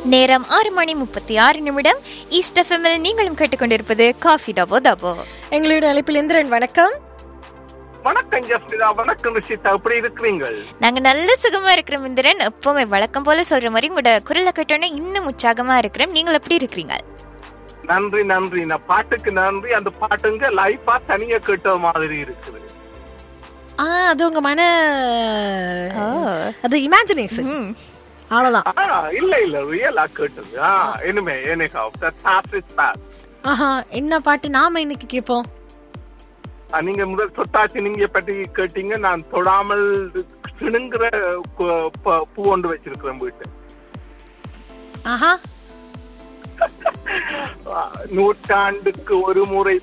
நேரம் ஆறு மணி முப்பத்தி ஆறு நிமிடம் ஈஸ்ட் எஃப்எம்மில் நீங்களும் கேட்டுக்கொண்டிருப்பது காஃபி டபோ தபோ எங்களுடைய அழைப்பில் இந்திரன் வணக்கம் வணக்கம் ஜஸ்மிதா வணக்கம் ரிஷிதா எப்படி இருக்கிறீங்கள் நாங்க நல்ல சுகமா இருக்கிறோம் இந்திரன் எப்பவுமே வழக்கம் போல சொல்ற மாதிரி உங்களோட குரலை கேட்டோன்னே இன்னும் உற்சாகமா இருக்கிறோம் நீங்கள் எப்படி இருக்கிறீங்க நன்றி நன்றி நான் பாட்டுக்கு நன்றி அந்த பாட்டுங்க லைஃபா தனியா கேட்ட மாதிரி இருக்குது ஆ அது உங்க மன ஓ. அது இமேஜினேஷன் ம். அவ்வளவுதான் ஆ இல்ல இல்ல ரியலா கேட்டது ஆ இனிமே எனக்கா பாஸ் இஸ் பாஸ் ஆஹா என்ன பாட்டு நாம இன்னைக்கு கேட்போம் நீங்க முதல் சொத்தாச்சு நீங்க பற்றி கேட்டீங்க நான் தொடாமல் சிணுங்கிற கு- ப- பூ ஒன்று வச்சிருக்கிறேன் வீட்டு ஆஹா ஆ, நூற்றாண்டுக்கு ஒரு முறை